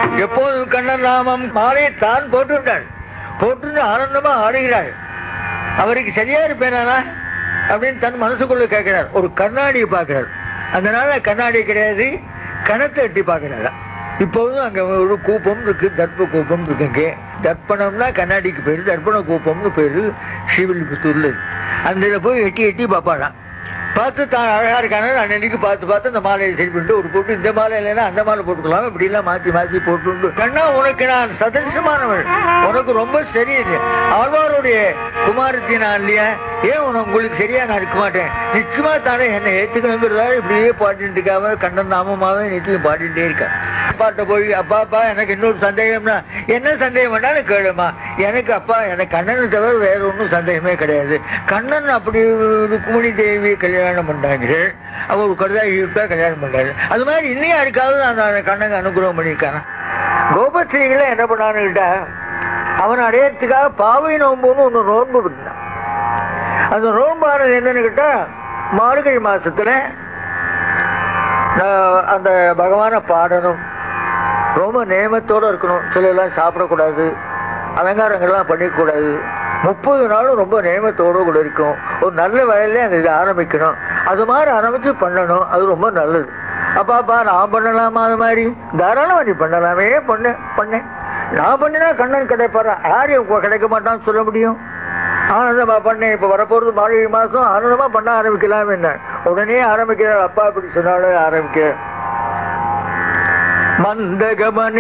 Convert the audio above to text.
எப்போதும் கண்ணன் நாமம் மாலை தான் போட்டுவிட்டாள் போட்டு ஆனந்தமா ஆடுகிறாள் அவருக்கு சரியா இருப்பேனா அப்படின்னு தன் மனசுக்குள்ள கேட்கிறார் ஒரு கண்ணாடியை பார்க்கிறார் அதனால கண்ணாடி கிடையாது கணத்தை எட்டி பார்க்கிறார் இப்போதும் அங்க ஒரு கூப்பம் இருக்கு தர்ப்ப கூப்பம் இருக்கு இங்கே தர்ப்பணம்னா கண்ணாடிக்கு பேரு தர்ப்பண கூப்பம்னு பேரு ஸ்ரீவில்லிபுத்தூர்ல இருக்கு. அந்த இதில் போய் எட்டி எட்டி பார்ப்பாளாம் பார்த்து தான் அழகா இருக்கானு அன்னைக்கு பார்த்து பார்த்து அந்த மாலையை சரி பண்ணிட்டு ஒரு போட்டு இந்த மாலை இல்லைன்னா அந்த மாலை போட்டுக்கலாம் இப்படி எல்லாம் மாத்தி மாத்தி போட்டு கண்ணா உனக்கு நான் சதர்சமானவள் உனக்கு ரொம்ப சரியில்லை ஆழ்வாருடைய குமாரத்தி நான் இல்லையா ஏன் உனக்கு உங்களுக்கு சரியா நான் இருக்க மாட்டேன் நிச்சயமா தானே என்னை ஏத்துக்கணுங்கிறதா இப்படியே பாடிட்டு இருக்காம கண்ணன் நாமமாவே நிச்சயம் பாடிட்டே இருக்கேன் அப்பாட்ட போய் அப்பா அப்பா எனக்கு இன்னொரு சந்தேகம்னா என்ன சந்தேகம் வேணாலும் கேளுமா எனக்கு அப்பா எனக்கு கண்ணனை தவிர வேற ஒன்றும் சந்தேகமே கிடையாது கண்ணன் அப்படி ருக்மிணி தேவி கல்யாணம் பண்ணாங்க அவர் ஒரு கடுதாசி விட்டா கல்யாணம் பண்ணாரு அது மாதிரி இன்னும் யாருக்காவது நான் அந்த கண்ணனுக்கு அனுகிரகம் பண்ணியிருக்கேன் கோபஸ்ரீகளை என்ன பண்ணான்னு கேட்டா அவன் அடையறதுக்காக பாவை நோம்புன்னு ஒன்று நோன்பு இருந்தான் அந்த நோன்பானது என்னன்னு கேட்டா மார்கழி மாசத்துல நான் அந்த பகவானை பாடணும் ரொம்ப நேமத்தோட இருக்கணும் சில எல்லாம் சாப்பிடக்கூடாது அலங்காரங்கள்லாம் பண்ணிக்கூடாது முப்பது நாளும் ரொம்ப நேமத்தோட கூட இருக்கும் ஒரு நல்ல வயல்ல அந்த இதை ஆரம்பிக்கணும் அது மாதிரி ஆரம்பிச்சு பண்ணணும் அது ரொம்ப நல்லது அப்பாப்பா நான் பண்ணலாமா அது மாதிரி தாராளமா நீ பண்ணலாமே பண்ண பண்ணேன் நான் பண்ணினா கண்ணன் கிடைப்பாரா யார் கிடைக்க மாட்டான்னு சொல்ல முடியும் ஆனந்தமா பண்ணேன் இப்ப வரப்போறது மார்கழி மாசம் ஆனந்தமா பண்ண ஆரம்பிக்கலாம் என்ன உடனே ஆரம்பிக்கிறார் அப்பா இப்படி சொன்னாலும் ஆரம்பிக்க மந்தகமணி